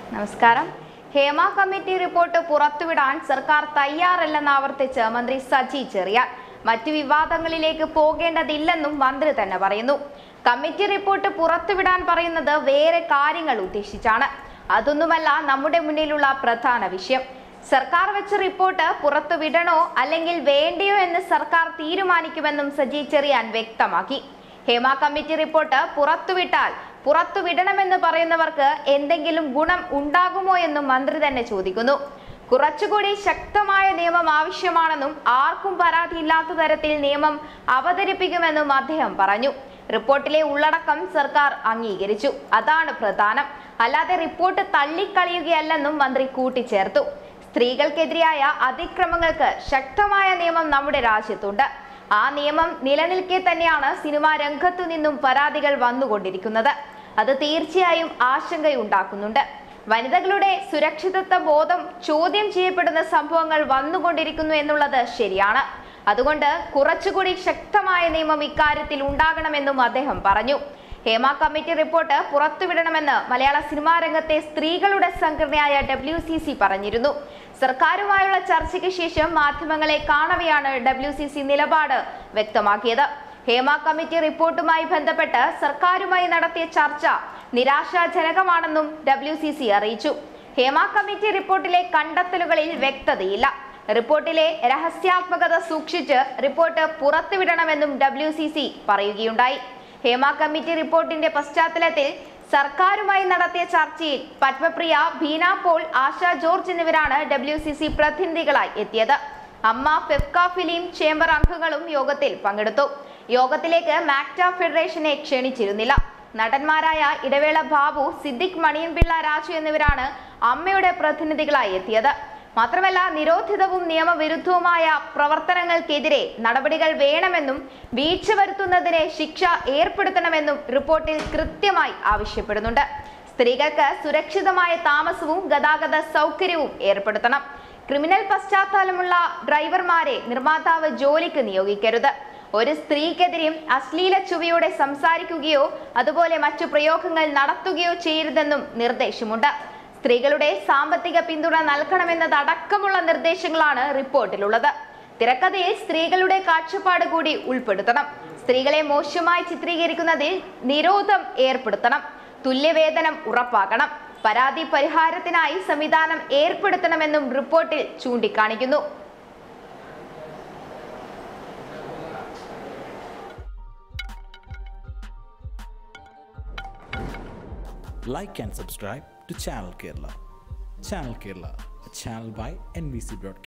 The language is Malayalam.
നമസ്കാരം ഹേമ കമ്മിറ്റി റിപ്പോർട്ട് പുറത്തുവിടാൻ സർക്കാർ തയ്യാറല്ലെന്ന് ആവർത്തിച്ച് മന്ത്രി സജി ചെറിയാൻ മറ്റു വിവാദങ്ങളിലേക്ക് പോകേണ്ടതില്ലെന്നും മന്ത്രി തന്നെ പറയുന്നു കമ്മിറ്റി റിപ്പോർട്ട് പുറത്തുവിടാൻ പറയുന്നത് വേറെ കാര്യങ്ങൾ ഉദ്ദേശിച്ചാണ് അതൊന്നുമല്ല നമ്മുടെ മുന്നിലുള്ള പ്രധാന വിഷയം സർക്കാർ വെച്ച റിപ്പോർട്ട് പുറത്തുവിടണോ അല്ലെങ്കിൽ വേണ്ടയോ എന്ന് സർക്കാർ തീരുമാനിക്കുമെന്നും സജി ചെറിയാൻ വ്യക്തമാക്കി ഹേമ കമ്മിറ്റി റിപ്പോർട്ട് പുറത്തുവിട്ടാൽ പുറത്തുവിടണമെന്ന് പറയുന്നവർക്ക് എന്തെങ്കിലും ഗുണം ഉണ്ടാകുമോ എന്നും മന്ത്രി തന്നെ ചോദിക്കുന്നു കുറച്ചുകൂടി ശക്തമായ നിയമം ആവശ്യമാണെന്നും ആർക്കും പരാതിയില്ലാത്ത തരത്തിൽ നിയമം അവതരിപ്പിക്കുമെന്നും അദ്ദേഹം പറഞ്ഞു റിപ്പോർട്ടിലെ ഉള്ളടക്കം സർക്കാർ അംഗീകരിച്ചു അതാണ് പ്രധാനം അല്ലാതെ റിപ്പോർട്ട് തള്ളിക്കളയുകയല്ലെന്നും മന്ത്രി കൂട്ടിച്ചേർത്തു സ്ത്രീകൾക്കെതിരായ അതിക്രമങ്ങൾക്ക് ശക്തമായ നിയമം നമ്മുടെ രാജ്യത്തുണ്ട് ആ നിയമം നിലനിൽക്കെ തന്നെയാണ് സിനിമാ രംഗത്തു നിന്നും പരാതികൾ വന്നുകൊണ്ടിരിക്കുന്നത് അത് തീർച്ചയായും ആശങ്കയുണ്ടാക്കുന്നുണ്ട് വനിതകളുടെ സുരക്ഷിതത്വ ബോധം ചോദ്യം ചെയ്യപ്പെടുന്ന സംഭവങ്ങൾ വന്നുകൊണ്ടിരിക്കുന്നു എന്നുള്ളത് ശരിയാണ് അതുകൊണ്ട് കുറച്ചുകൂടി ശക്തമായ നിയമം ഇക്കാര്യത്തിൽ ഉണ്ടാകണമെന്നും അദ്ദേഹം പറഞ്ഞു ഹേമ കമ്മിറ്റി റിപ്പോർട്ട് പുറത്തുവിടണമെന്ന് മലയാള സിനിമാ രംഗത്തെ സ്ത്രീകളുടെ സംഘടനയായ ഡബ്ല്യു സി സി പറഞ്ഞിരുന്നു സർക്കാരുമായുള്ള ചർച്ചയ്ക്ക് ശേഷം മാധ്യമങ്ങളെ കാണവെയാണ് ഡബ്ല്യു സി സി നിലപാട് വ്യക്തമാക്കിയത് ഹേമ കമ്മിറ്റി റിപ്പോർട്ടുമായി ബന്ധപ്പെട്ട് സർക്കാരുമായി നടത്തിയ ചർച്ച നിരാശാജനകമാണെന്നും ഡബ്ല്യു സി സി അറിയിച്ചു ഹേമ കമ്മിറ്റി റിപ്പോർട്ടിലെ കണ്ടെത്തലുകളിൽ വ്യക്തതയില്ല റിപ്പോർട്ടിലെ രഹസ്യാത്മകത സൂക്ഷിച്ച് റിപ്പോർട്ട് പുറത്തുവിടണമെന്നും ഡബ്ല്യു സി സി പറയുകയുണ്ടായി ഹേമ കമ്മിറ്റി റിപ്പോർട്ടിന്റെ പശ്ചാത്തലത്തിൽ സർക്കാരുമായി നടത്തിയ ചർച്ചയിൽ പത്മപ്രിയ ബീന പോൾ ആശ ജോർജ് എന്നിവരാണ് ഡബ്ല്യു സി സി പ്രതിനിധികളായി എത്തിയത് അമ്മ ഫെഫ്ക ഫിലിം ചേംബർ അംഗങ്ങളും യോഗത്തിൽ പങ്കെടുത്തു യോഗത്തിലേക്ക് മാക്ട ഫെഡറേഷനെ ക്ഷണിച്ചിരുന്നില്ല നടന്മാരായ ഇടവേള ബാബു സിദ്ദിഖ് മണിയൻപിള്ള രാജു എന്നിവരാണ് അമ്മയുടെ പ്രതിനിധികളായി എത്തിയത് മാത്രമല്ല നിരോധിതവും നിയമവിരുദ്ധവുമായ പ്രവർത്തനങ്ങൾക്കെതിരെ നടപടികൾ വേണമെന്നും വീഴ്ച വരുത്തുന്നതിനെ ശിക്ഷ ഏർപ്പെടുത്തണമെന്നും റിപ്പോർട്ടിൽ കൃത്യമായി ആവശ്യപ്പെടുന്നുണ്ട് സ്ത്രീകൾക്ക് സുരക്ഷിതമായ താമസവും ഗതാഗത സൗകര്യവും ഏർപ്പെടുത്തണം ക്രിമിനൽ പശ്ചാത്തലമുള്ള ഡ്രൈവർമാരെ നിർമ്മാതാവ് ജോലിക്ക് നിയോഗിക്കരുത് ഒരു സ്ത്രീക്കെതിരെയും അശ്ലീല ചുവയോടെ സംസാരിക്കുകയോ അതുപോലെ മറ്റു പ്രയോഗങ്ങൾ നടത്തുകയോ ചെയ്യരുതെന്നും നിർദ്ദേശമുണ്ട് സ്ത്രീകളുടെ സാമ്പത്തിക പിന്തുണ നൽകണമെന്നതടക്കമുള്ള നിർദ്ദേശങ്ങളാണ് റിപ്പോർട്ടിലുള്ളത് തിരക്കഥയിൽ സ്ത്രീകളുടെ കാഴ്ചപ്പാട് കൂടി ഉൾപ്പെടുത്തണം സ്ത്രീകളെ മോശമായി ചിത്രീകരിക്കുന്നതിൽ നിരോധം ഏർപ്പെടുത്തണം തുല്യവേതനം ഉറപ്പാക്കണം പരാതി പരിഹാരത്തിനായി സംവിധാനം ഏർപ്പെടുത്തണമെന്നും റിപ്പോർട്ടിൽ ചൂണ്ടിക്കാണിക്കുന്നു like and subscribe to Channel Kerala. Channel Kerala, a channel by NBC Broadcasting.